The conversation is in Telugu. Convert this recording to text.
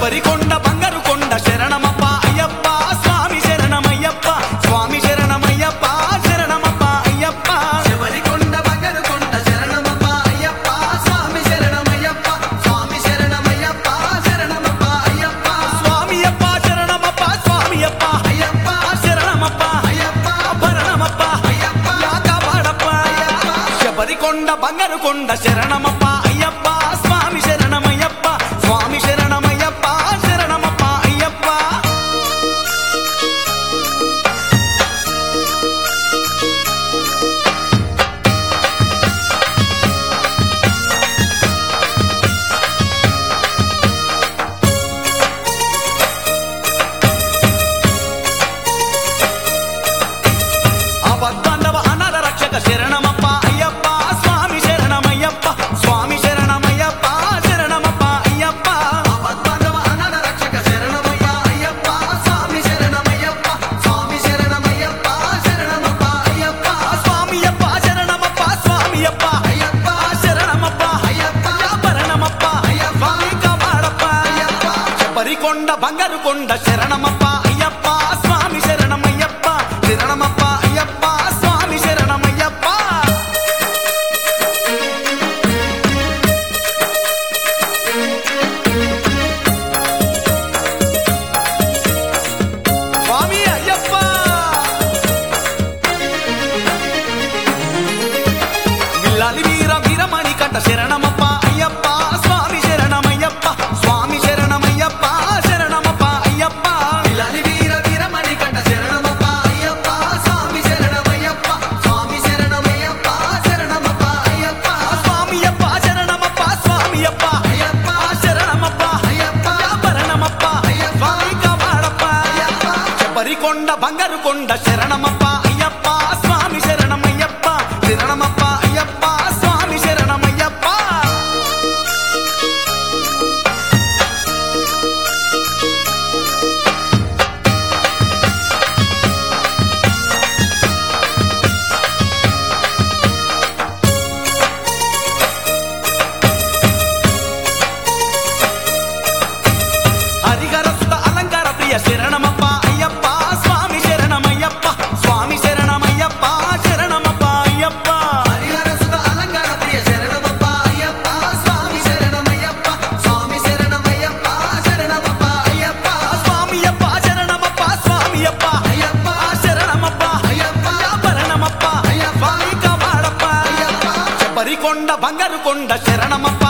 శబరికొండ బంగారు కొండ శరణమప్ప అయ్యప్ప స్వామి శరణమయ్యప్ప స్వామి శరణమయ్యప్ప శరణమప్ప అయ్యప్ప శబరికొండ బంగారు కొండ శరణమప్ప అయ్యప్ప స్వామి శరణమయ్యప్ప స్వామి శరణమయ్యప్ప శరణమప్ప అయ్యప్ప స్వామి అప్ప శరణమప్ప స్వామి అప్ప అయ్యప్ప శరణమప్ప అయ్యప్ప భరణమప్ప అయ్యప్ప కాపాడప్ప శబరికొండ బంగారు కొండ శరణమప్ప అయ్యప్ప స్వామి శరణమయ్యప్ప స్వామి శరణమయ్యప్ప శరణమప్ప అయ్యప్ప అబద్ధాండవ అనాథ రక్షక శరణమప్ప అయ్యప్ప స్వామి శరణమయ్యప్ప స్వామి శరణమయ్యప్ప శరణమప్ప అయ్యప్ప ఆపద్బాంధవ అనాథ రక్షక శరణమయ్య అయ్యప్ప స్వామి శరణమయ్యప్ప స్వామి శరణమయ్యప్ప శరణమప్ప అయ్యప్ప స్వామి అప్ప శరణమప్ప స్వామి అప్ప అయ్యప్ప శరణమప్ప అయ్యప్ప భరణమప్ప అయ్యప్ప కాపాడప్ప అయ్యప్ప శబరికొండ బంగారు కొండ శరణమప్ప అయ్యప్ప స్వామి శరణమయ్యప్ప శరణమప్ప అయ్యప్ప స్వామి శరణమయ్యప్ప స్వామి అయ్యప్ప విల్లాలి వీర వీరమణి కంట శరణమప్ప అయ్యప్ప స్వామి శరణమయ్యప్ప స్వామి శరణమయ్యప్ప శరణమప్ప అయ్యప్ప ఇలాలి వీర వీరమణి కంట శరణమప్ప అయ్యప్ప స్వామి శరణమయ్యప్ప స్వామి శరణమయ్యప్ప శరణమప్ప అయ్యప్ప స్వామి అప్ప శరణమప్ప స్వామి అప్ప అయ్యప్ప శరణమప్ప అయ్యప్ప భరణమప్ప అయ్యప్ప స్వామి కాపాడప్ప అయ్యప్ప శబరికొండ బంగారు కొండ శరణమప్ప అయ్యప్ప స్వామి శరణమయ్యప్ప శరణమప్ప అయ్యప్ప స్వామి శరణమయ్యప్ప హరిహర సుత అలంకార ప్రియ శరణమప్ప అయ్యప్ప స్వామి శరణమయ్యప్ప స్వామి శరణమయ్యప్ప శరణమప్ప అయ్యప్ప హరిహర సుత అలంకార ప్రియ శరణమప్ప అయ్యప్ప స్వామి శరణమయ్యప్ప స్వామి శరణమయ్యప్ప శరణమప్ప అయ్యప్ప స్వామి అప్ప శరణమప్ప స్వామి అప్ప అయ్యప్ప శరణమప్ప అయ్యప్ప భరణమప్ప అయ్యప్ప స్వామి కాపాడప్ప అయ్యప్ప శబరికొండ బంగారు కొండ శరణమప్ప